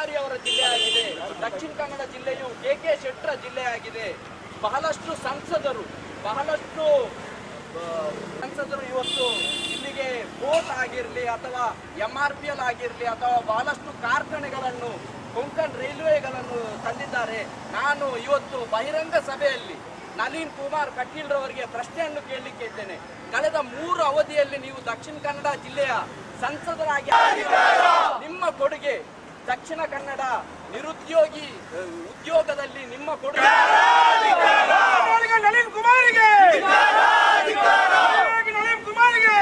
ಬಳ್ಳಾರಿ ಅವರ ಜಿಲ್ಲೆಯಾಗಿದೆ ದಕ್ಷಿಣ ಕನ್ನಡ ಜಿಲ್ಲೆಯು ಕೆ ಕೆ ಶೆಟ್ಟರ ಜಿಲ್ಲೆಯಾಗಿದೆ ಬಹಳಷ್ಟು ಸಂಸದರು ಬಹಳಷ್ಟು ಆ, ಸಂಸದರು ಇವತ್ತು ಇಲ್ಲಿಗೆ ಬೋಟ್ ಆಗಿರಲಿ ಅಥವಾ ಎಂ ಆರ್ ಪಿ ಎಲ್ ಆಗಿರಲಿ ಅಥವಾ ಬಹಳಷ್ಟು ಕಾರ್ಖಾನೆಗಳನ್ನು ಕೊಂಕಣ್ ರೈಲ್ವೆಗಳನ್ನು ತಂದಿದ್ದಾರೆ ನಾನು ಇವತ್ತು ಬಹಿರಂಗ ಸಭೆಯಲ್ಲಿ ನಳಿನ್ ಕುಮಾರ್ ಕಟೀಲ್ರವರಿಗೆ ಪ್ರಶ್ನೆಯನ್ನು ಕೇಳಲಿಕ್ಕೆ ಇದ್ದೇನೆ ಕಳೆದ ಮೂರು ಅವಧಿಯಲ್ಲಿ ನೀವು ದಕ್ಷಿಣ ಕನ್ನಡ ಜಿಲ್ಲೆಯ ಸಂಸದರಾಗಿ ನಿಮ್ಮ ಕೊಡುಗೆ ದಕ್ಷಿಣ ಕನ್ನಡ ನಿರುದ್ಯೋಗಿ ಆ, ಉದ್ಯೋಗದಲ್ಲಿ ನಿಮ್ಮ ಕೊಡುಗೆ ನಳಿನ್ ಕುಮಾರಿಗೆ ನಳಿನ್ ಕುಮಾರಿಗೆ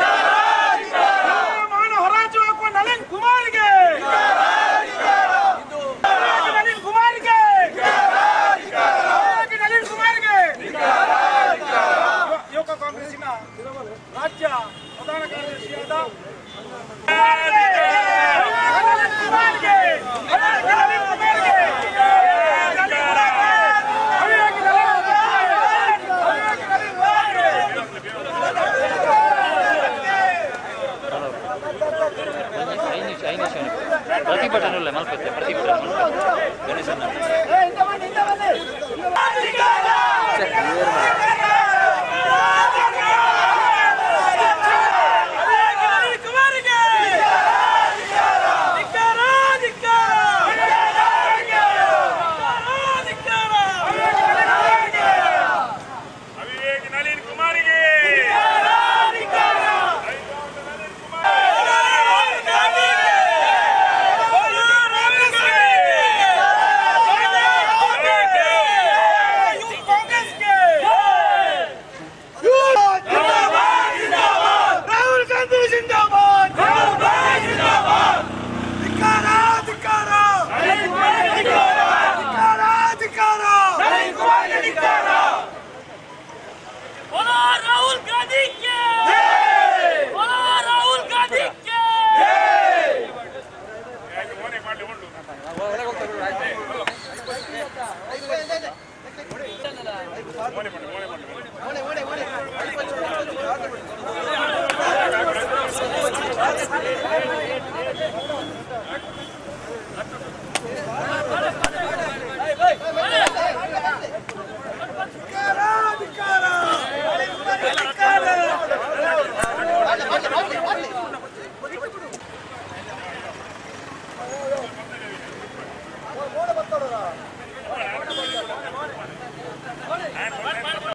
ಮಾನ ಹೊರಾಜು ಹಾಕುವ ನಳಿನ್ ಕುಮಾರಿಗೆ ಇದು ನಳಿನ್ ಕುಮಾರಿಗೆ ನಳಿನ್ ಕುಮಾರಿಗೆ ಯುವಕ ಕಾಂಗ್ರೆಸ್ಸಿನ ರಾಜ್ಯ ಪ್ರಧಾನ ಕಾರ್ಯದರ್ಶಿಯಾದ ನಳಿನ್ ಕುಮಾರ್ಗೆ ನಳಿನ್ ಕುಮಾರ್ಗೆ ಅವಿವೇಕಿ ನಳಿನ್ ಕುಮಾರ್ಗೆ ಅವಿವೇಕಿ ನಳಿನ್ ಕುಮಾರ್ಗೆ ಐದು ನಿಮಿಷ ಐದು ನಿಮಿಷ ಪ್ರತಿಭಟನೆ ಇಲ್ಲ ಮಲ್ಪತ್ತೆ ಪ್ರತಿಭಟನೆ ಗಣೇಶನ